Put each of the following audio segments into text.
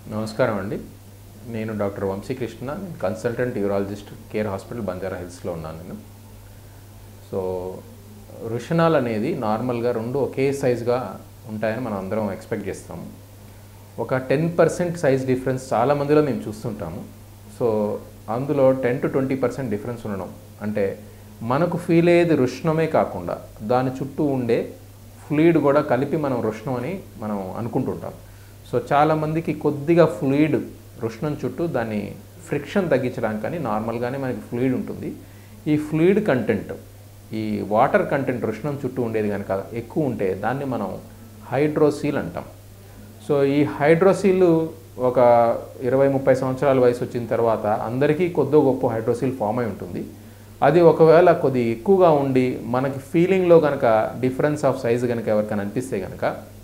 నమస్కారం అండి నేను డాక్టర్ వంశీకృష్ణ నేను consultant urologist care hospital Banjara హిల్స్లో ఉన్నాను నేను సో రుషణాలు అనేది నార్మల్గా రెండు ఒకే సైజుగా ఉంటాయని మనం అందరం ఎక్స్పెక్ట్ చేస్తాము ఒక టెన్ పర్సెంట్ సైజ్ డిఫరెన్స్ చాలా మందిలో మేము చూస్తుంటాము సో అందులో ten to twenty percent difference ఉండడం అంటే మనకు ఫీల్ అయ్యేది రుష్ణమే కాకుండా దాని చుట్టూ ఉండే ఫ్లూయిడ్ కూడా కలిపి మనం రుష్ణం అని మనం అనుకుంటుంటాం సో చాలామందికి కొద్దిగా ఫ్లూయిడ్ రుష్ణం చుట్టూ దాన్ని ఫ్రిక్షన్ తగ్గించడానికని నార్మల్గానే మనకి ఫ్లూయిడ్ ఉంటుంది ఈ ఫ్లూయిడ్ కంటెంట్ ఈ వాటర్ కంటెంట్ రుష్ణం చుట్టూ ఉండేది కనుక ఎక్కువ ఉంటే దాన్ని మనం హైడ్రోసీల్ అంటాం సో ఈ హైడ్రోసీల్ ఒక ఇరవై ముప్పై సంవత్సరాల వయసు వచ్చిన తర్వాత అందరికీ కొద్దో గొప్ప హైడ్రోసీల్ ఫామ్ అయి ఉంటుంది అది ఒకవేళ కొద్ది ఎక్కువగా ఉండి మనకి ఫీలింగ్లో కనుక డిఫరెన్స్ ఆఫ్ సైజ్ కనుక ఎవరికైనా అనిపిస్తే కనుక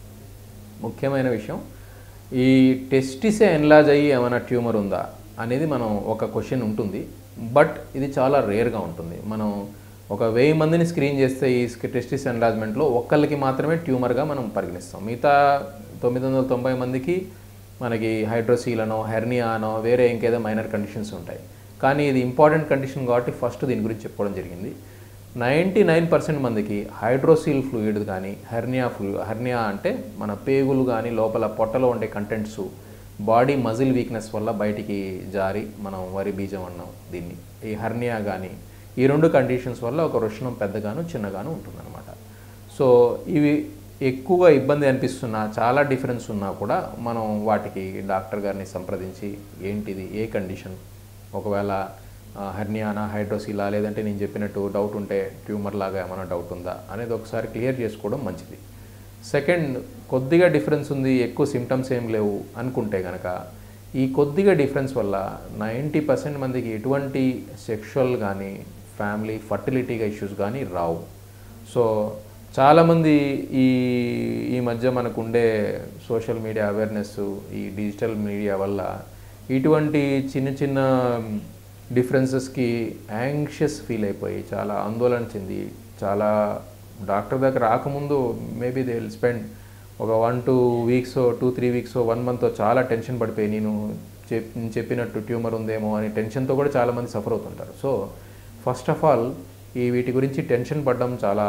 ముఖ్యమైన విషయం ఈ టెస్టిసే ఎన్లాజ్ అయ్యి ఏమైనా ట్యూమర్ ఉందా అనేది మనం ఒక క్వశ్చన్ ఉంటుంది బట్ ఇది చాలా రేర్గా ఉంటుంది మనం ఒక వెయ్యి మందిని స్క్రీన్ చేస్తే ఈ టెస్టిస్ ఎన్లాజ్మెంట్లో ఒక్కళ్ళకి మాత్రమే ట్యూమర్గా మనం పరిగణిస్తాం మిగతా తొమ్మిది వందల తొంభై మందికి మనకి హైడ్రోసీల్ అనో హెర్నియా అనో వేరే ఇంకేదో మైనర్ కండిషన్స్ ఉంటాయి కానీ ఇది ఇంపార్టెంట్ కండిషన్ కాబట్టి ఫస్ట్ దీని గురించి చెప్పుకోవడం జరిగింది నైంటీ నైన్ పర్సెంట్ మందికి హైడ్రోసీల్ ఫ్లూయిడ్ కానీ హెర్నియా ఫ్లూ హెర్నియా అంటే మన పేగులు కానీ లోపల పొట్టలో ఉండే కంటెంట్స్ బాడీ మజిల్ వీక్నెస్ వల్ల బయటికి జారి మనం వరి బీజం అన్నాం దీన్ని ఈ హెర్నియా కానీ ఈ రెండు కండిషన్స్ వల్ల ఒక రుషణం పెద్దగాను చిన్నగాను ఉంటుందన్నమాట సో ఇవి ఎక్కువగా ఇబ్బంది అనిపిస్తున్నా చాలా డిఫరెన్స్ ఉన్నా కూడా మనం వాటికి డాక్టర్ గారిని సంప్రదించి ఏంటిది ఏ కండిషన్ ఒకవేళ హెర్నియానా హైడ్రోసిలా లేదంటే నేను చెప్పినట్టు డౌట్ ఉంటే ట్యూమర్ లాగా ఏమైనా డౌట్ ఉందా అనేది ఒకసారి క్లియర్ చేసుకోవడం మంచిది సెకండ్ కొద్దిగా డిఫరెన్స్ ఉంది ఎక్కువ సిమ్టమ్స్ ఏం లేవు అనుకుంటే కనుక ఈ కొద్దిగా డిఫరెన్స్ వల్ల నైంటీ పర్సెంట్ మందికి ఎటువంటి సెక్షువల్ కానీ ఫ్యామిలీ ఫర్టిలిటీగా ఇష్యూస్ కానీ రావు సో చాలామంది ఈ ఈ మధ్య మనకు ఉండే సోషల్ మీడియా అవేర్నెస్ ఈ డిజిటల్ మీడియా వల్ల ఇటువంటి చిన్న చిన్న డిఫరెన్సెస్కి యాంగ్షియస్ ఫీల్ అయిపోయి చాలా ఆందోళన చెంది చాలా డాక్టర్ దగ్గర రాకముందు మేబీ దే విల్ స్పెండ్ ఒక one two weeks two three weeks one month చాలా టెన్షన్ పడిపోయి నేను చెప్ నేను చెప్పినట్టు ట్యూమర్ ఉందేమో అని టెన్షన్తో కూడా చాలామంది సఫర్ అవుతుంటారు సో ఫస్ట్ ఆఫ్ ఆల్ ఈ వీటి గురించి టెన్షన్ పడడం చాలా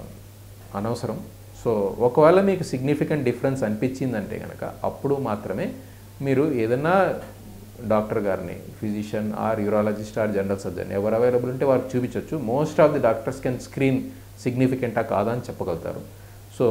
అనవసరం సో ఒకవేళ మీకు సిగ్నిఫికెంట్ డిఫరెన్స్ అనిపించిందంటే కనుక అప్పుడు మాత్రమే మీరు ఏదైనా డాక్టర్ గారిని physician or urologist or general surgeon ఎవరు అవైలబుల్ ఉంటే వారికి చూపించవచ్చు most of the doctors can screen సిగ్నిఫికెంటా కాదా అని చెప్పగలుగుతారు సో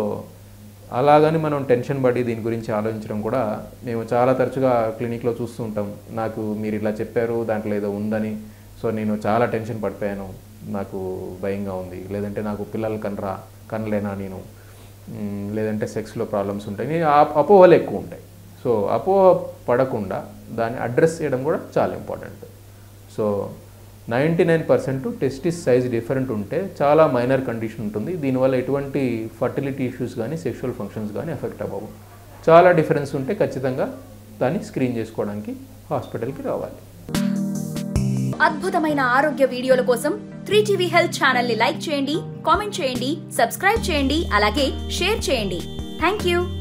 అలాగని మనం టెన్షన్ పడి దీని గురించి ఆలోచించడం కూడా మేము చాలా తరచుగా క్లినిక్లో చూస్తూ ఉంటాం నాకు మీరు ఇలా చెప్పారు దాంట్లో ఏదో ఉందని సో నేను చాలా టెన్షన్ పడిపోయాను నాకు భయంగా ఉంది లేదంటే నాకు పిల్లలు కనరా కనలేనా నేను మ్, లేదంటే సెక్స్లో ప్రాబ్లమ్స్ ఉంటాయి నేను ఆ- అపోహలు ఎక్కువ ఉంటాయి సో అపోహ పడకుండా దాన్ని అడ్రస్ చేయడం కూడా చాలా important so ninety nine percent testis size different ఉంటే చాలా మైనర్ కండిషన్ ఉంటుంది దీనివల్ల ఎటువంటి ఫర్టిలిటీ ఇష్యూస్ కానీ సెక్షువల్ ఫంక్షన్స్ కానీ ఎఫెక్ట్ అవ్వవు చాలా డిఫరెన్స్ ఉంటే ఖచ్చితంగా దాన్ని స్క్రీన్ చేసుకోవడానికి హాస్పిటల్కి రావాలి అద్భుతమైన ఆరోగ్య వీడియోల కోసం త్రీ టీవీ హెల్త్ ఛానల్ ని లైక్ చేయండి కామెంట్ చేయండి సబ్స్క్రైబ్ చేయండి అలాగే షేర్ చేయండి థ్యాంక్ యూ